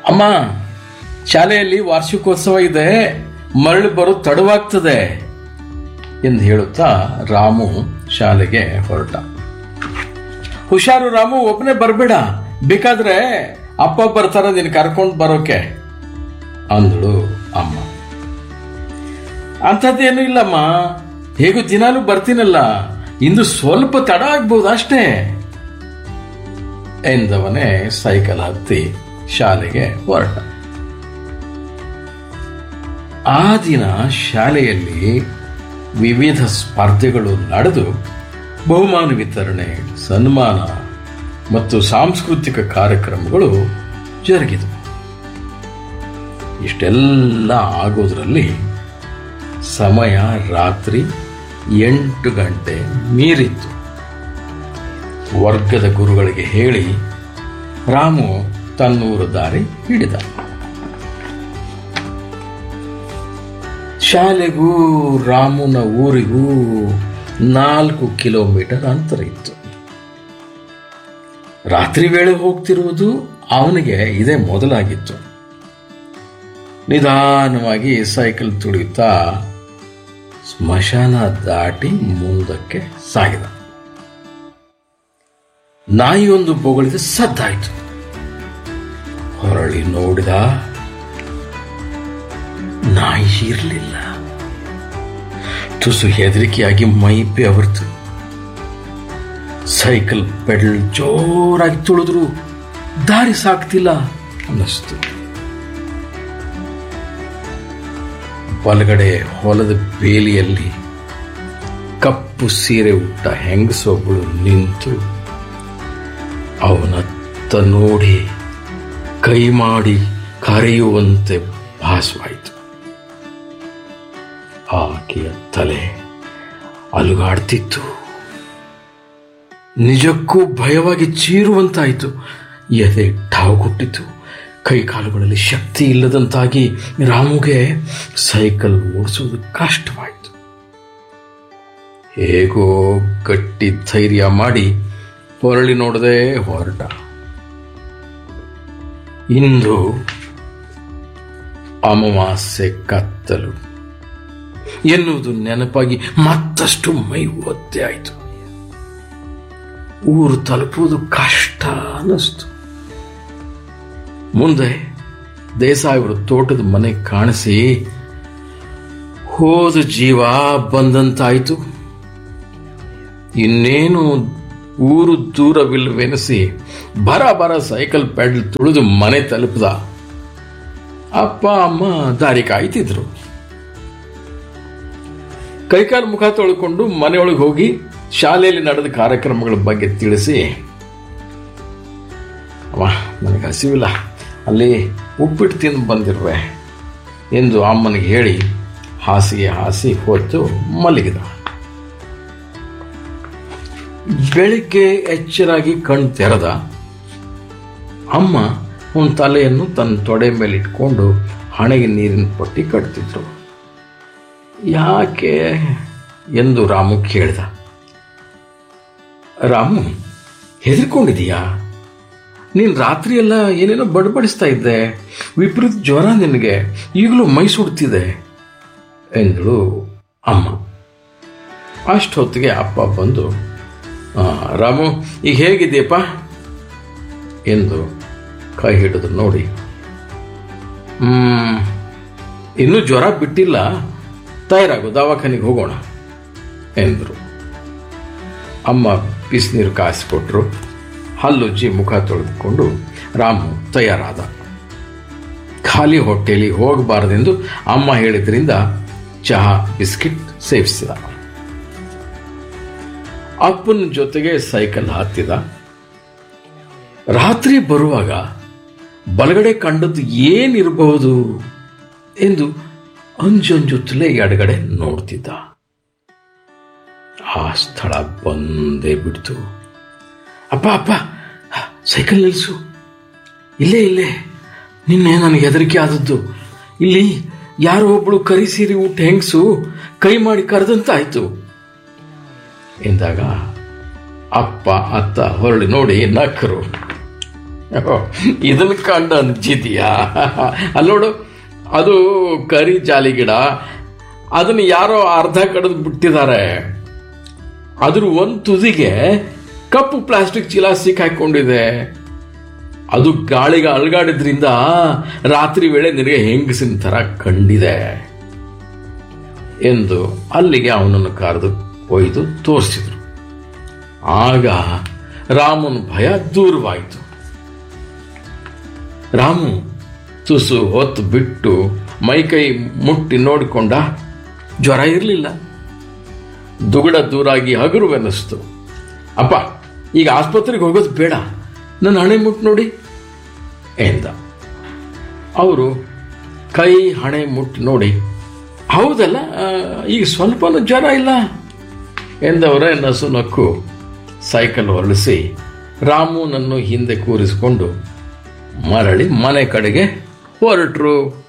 ಅಮ್ಮ ಶಾಲೆಯಲ್ಲಿ ವಾರ್ಷಿಕೋತ್ಸವ ಇದೆ ಮರಳು ಬರೋ ತಡವಾಗ್ತದೆ ಎಂದು ಹೇಳುತ್ತಾ ರಾಮು ಶಾಲೆಗೆ ಹೊರಟ ಹುಷಾರು ರಾಮು ಒಬ್ಬನೇ ಬರಬೇಡ ಬೇಕಾದ್ರೆ ಅಪ್ಪ ಬರ್ತಾರ ನೀನು ಕರ್ಕೊಂಡು ಬರೋಕೆ ಅಂದಳು ಅಮ್ಮ ಅಂಥದ್ದೇನೂ ಇಲ್ಲಮ್ಮ ಹೇಗೂ ದಿನಾಲೂ ಬರ್ತೀನಲ್ಲ ಇಂದು ಸ್ವಲ್ಪ ತಡ ಆಗ್ಬೋದು ಅಷ್ಟೇ ಎಂದವನೇ ಸೈಕಲ್ ಹತ್ತಿ ಶಾಲೆಗೆ ಹೊರಟ ಆ ದಿನ ಶಾಲೆಯಲ್ಲಿ ವಿವಿಧ ಸ್ಪರ್ಧೆಗಳು ನಡೆದು ಬಹುಮಾನ ವಿತರಣೆ ಸನ್ಮಾನ ಮತ್ತು ಸಾಂಸ್ಕೃತಿಕ ಕಾರ್ಯಕ್ರಮಗಳು ಜರುಗಿದವು ಇಷ್ಟೆಲ್ಲ ಆಗೋದ್ರಲ್ಲಿ ಸಮಯ ರಾತ್ರಿ ಎಂಟು ಗಂಟೆ ಮೀರಿತ್ತು ವರ್ಗದ ಗುರುಗಳಿಗೆ ಹೇಳಿ ರಾಮು ತನ್ನೂರು ದಾರಿ ಹಿಡಿದ ಶಾಲೆಗೂ ರಾಮುನ ಊರಿಗೂ ನಾಲ್ಕು ಕಿಲೋಮೀಟರ್ ಅಂತರ ಇತ್ತು ರಾತ್ರಿ ವೇಳೆ ಹೋಗ್ತಿರುವುದು ಅವನಿಗೆ ಇದೇ ಮೊದಲಾಗಿತ್ತು ನಿಧಾನವಾಗಿ ಸೈಕಲ್ ತುಳಿಯುತ್ತಾ ಸ್ಮಶಾನ ದಾಟಿ ಮುಂದಕ್ಕೆ ಸಾಗಿದ ನಾಯಿಯೊಂದು ಬೊಗಳಿದ ಸದ್ದಾಯಿತು ಹೊರಳಿ ನೋಡಿದ ನಾಯಿ ಇರಲಿಲ್ಲ ತುಸು ಹೆದರಿಕೆಯಾಗಿ ಮೈ ಬೆವರ್ತು ಸೈಕಲ್ ಪೆಡಲ್ ಜೋರಾಗಿ ತುಳಿದ್ರು ದಾರಿ ಸಾಕ್ತಿಲ್ಲ ಅನ್ನಿಸ್ತು ಬಲಗಡೆ ಹೊಲದ ಬೇಲಿಯಲ್ಲಿ ಕಪ್ಪು ಸೀರೆ ಉಟ್ಟ ಹೆಂಗಸೊಬ್ಬಳು ನಿಂತು ಅವನತ್ತ ನೋಡಿ ಕೈ ಮಾಡಿ ಕರೆಯುವಂತೆ ಭಾಸವಾಯಿತು ಆಕೆಯ ತಲೆ ಅಲುಗಾಡ್ತಿತ್ತು ನಿಜಕ್ಕೂ ಭಯವಾಗಿ ಚೀರುವಂತಾಯಿತು ಎದೆ ಠಾವುಗುಟ್ಟಿತು ಕೈ ಕಾಲುಗಳಲ್ಲಿ ಶಕ್ತಿ ಇಲ್ಲದಂತಾಗಿ ರಾಮುಗೆ ಸೈಕಲ್ ಓಡಿಸುವುದು ಕಷ್ಟವಾಯಿತು ಹೇಗೋ ಗಟ್ಟಿ ಧೈರ್ಯ ಮಾಡಿ ಹೊರಳಿ ನೋಡದೆ ಹೊರಟ ಇಂದು ಅಮಾವಾಸ್ಯೆ ಕತ್ತಲು ಎನ್ನುವುದು ನೆನಪಾಗಿ ಮತ್ತಷ್ಟು ಮೈ ಒತ್ತೆ ಆಯಿತು ಊರು ತಲುಪುವುದು ಕಷ್ಟ ಅನ್ನಿಸ್ತು ಮುಂದೆ ದೇಸಾಯಿಯವರು ತೋಟದ ಮನೆ ಕಾಣಿಸಿ ಹೋದ ಜೀವ ಬಂದಂತಾಯಿತು ಇನ್ನೇನು ಊರು ದೂರವಿಲ್ಲವೆನಿಸಿ ಬರ ಬರ ಸೈಕಲ್ ಪೆಡಲ್ ತುಳಿದು ಮನೆ ತಲುಪದ ಅಪ್ಪ ಅಮ್ಮ ದಾರಿ ಕಾಯ್ತಿದ್ರು ಕೈಕಾಲು ಮುಖ ತೊಳ್ಕೊಂಡು ಮನೆಯೊಳಗೆ ಹೋಗಿ ಶಾಲೆಯಲ್ಲಿ ನಡೆದ ಕಾರ್ಯಕ್ರಮಗಳ ಬಗ್ಗೆ ತಿಳಿಸಿ ಅಮ್ಮ ನನಗೆ ಹಸಿವಿಲ್ಲ ಅಲ್ಲಿ ಉಪ್ಪಿಟ್ಟು ತಿಂದು ಬಂದಿರುವೆ ಎಂದು ಅಮ್ಮನಿಗೆ ಹೇಳಿ ಹಾಸಿಗೆ ಹಾಸಿ ಹೊತ್ತು ಮಲಗಿದ ಬೆಳಿಗ್ಗೆ ಎಚ್ಚರಾಗಿ ಕಣ್ ತೆರೆದ ಅಮ್ಮ ಅವನ ತಲೆಯನ್ನು ತನ್ನ ತೊಡೆ ಮೇಲೆ ಇಟ್ಕೊಂಡು ಹಣೆಗೆ ನೀರಿನ ಪಟ್ಟಿ ಕಟ್ತಿದ್ರು ಯಾಕೆ ಎಂದು ರಾಮು ಕೇಳಿದ ರಾಮು ಹೆದರ್ಕೊಂಡಿದೀಯಾ ನೀನು ರಾತ್ರಿ ಎಲ್ಲ ಏನೇನೋ ಬಡಬಡಿಸ್ತಾ ಇದ್ದೆ ವಿಪರೀತ ಜ್ವರ ನಿನಗೆ ಈಗಲೂ ಮೈ ಸುಡ್ತಿದೆ ಎಂದಳು ಅಮ್ಮ ಅಷ್ಟೊತ್ತಿಗೆ ಅಪ್ಪ ಬಂದು "ಆ, ರಾಮು ಈಗ ಹೇಗಿದೆಯಪ್ಪ ಎಂದು ಕೈ ಹಿಡಿದು ನೋಡಿ "ಹ್ಮ್, ಇನ್ನೂ ಜ್ವರ ಬಿಟ್ಟಿಲ್ಲ ತಯಾರಾಗು ದವಾಖಾನೆಗೆ ಹೋಗೋಣ ಎಂದರು ಅಮ್ಮ ಬಿಸಿನೀರು ಕಾಯಿಸ್ಕೊಟ್ರು ಹಲ್ಲುಜ್ಜಿ ಮುಖ ತೊಳೆದುಕೊಂಡು ರಾಮು ತಯಾರಾದ ಖಾಲಿ ಹೊಟ್ಟೆಯಲ್ಲಿ ಹೋಗಬಾರದೆಂದು ಅಮ್ಮ ಹೇಳಿದ್ರಿಂದ ಚಹಾ ಬಿಸ್ಕಿಟ್ ಸೇವಿಸಿದ ಅಪ್ಪನ ಜೊತೆಗೆ ಸೈಕಲ್ ಹತ್ತಿದ ರಾತ್ರಿ ಬರುವಾಗ ಬಲಗಡೆ ಕಂಡದ್ದು ಏನಿರಬಹುದು ಎಂದು ಅಂಜಂಜುತ್ತಲೇ ಎಡಗಡೆ ನೋಡ್ತಿದ್ದ ಆ ಸ್ಥಳ ಬಂದೇ ಬಿಡ್ತು ಅಪ್ಪ ಅಪ್ಪ ಸೈಕಲ್ ನಿಲ್ಲಿಸು ಇಲ್ಲೇ ಇಲ್ಲೇ ನಿನ್ನೆ ನನಗೆ ಹೆದರಿಕೆ ಆದದ್ದು ಇಲ್ಲಿ ಯಾರೋ ಒಬ್ಬಳು ಕರಿ ಸೀರೆ ಉಟ್ಟ ಹೆಂಗಸು ಕೈ ಮಾಡಿ ಕರೆದಂತಾಯ್ತು ಎಂದಾಗ ಅಪ್ಪ ಅತ್ತ ಹೊರಳಿ ನೋಡಿ ನಕ್ಕರು ಇದನ್ನ ಕಂಡು ಅನ್ಸಿದೀಯಾ ಅಲ್ಲೋಡು ಅದು ಕರಿ ಜಾಲಿ ಗಿಡ ಅದನ್ನ ಯಾರೋ ಅರ್ಧ ಕಡಿದು ಬಿಟ್ಟಿದ್ದಾರೆ ಅದ್ರ ಒಂದು ತುದಿಗೆ ಕಪ್ಪು ಪ್ಲಾಸ್ಟಿಕ್ ಚೀಲ ಸಿಕ್ಕಾಕೊಂಡಿದೆ ಅದು ಗಾಳಿಗೆ ಅಲ್ಗಾಡಿದ್ರಿಂದ ರಾತ್ರಿ ವೇಳೆ ನಿನಗೆ ಹೆಂಗಸಿನ ಥರ ಕಂಡಿದೆ ಎಂದು ಅಲ್ಲಿಗೆ ಅವನನ್ನು ಕರೆದು ಒಯ್ದು ತೋರಿಸಿದ್ರು ಆಗ ರಾಮನ ಭಯ ದೂರವಾಯಿತು ರಾಮು ತುಸು ಹೊತ್ತು ಬಿಟ್ಟು ಮೈಕೈ ಮುಟ್ಟಿ ನೋಡಿಕೊಂಡ ಜ್ವರ ಇರಲಿಲ್ಲ ದುಗುಡ ದೂರಾಗಿ ಹಗುರುವೆನಿಸ್ತು ಅಪ್ಪ ಈಗ ಆಸ್ಪತ್ರೆಗೆ ಹೋಗೋದು ಬೇಡ ನನ್ನ ಹಣೆ ಮುಟ್ಟು ನೋಡಿ ಎಂದ ಅವರು ಕೈ ಹಣೆ ಮುಟ್ಟಿ ನೋಡಿ ಹೌದಲ್ಲ ಆ, ಈಗ ಸ್ವಲ್ಪನೂ ಜ್ವರ ಇಲ್ಲ ಎಂದವರೇ ನಸು ನಕ್ಕು ಸೈಕಲ್ ಹೊರಳಿಸಿ ರಾಮುನನ್ನು ಹಿಂದೆ ಕೂರಿಸಿಕೊಂಡು ಮರಳಿ ಮನೆ ಕಡೆಗೆ ಹೊರಟರು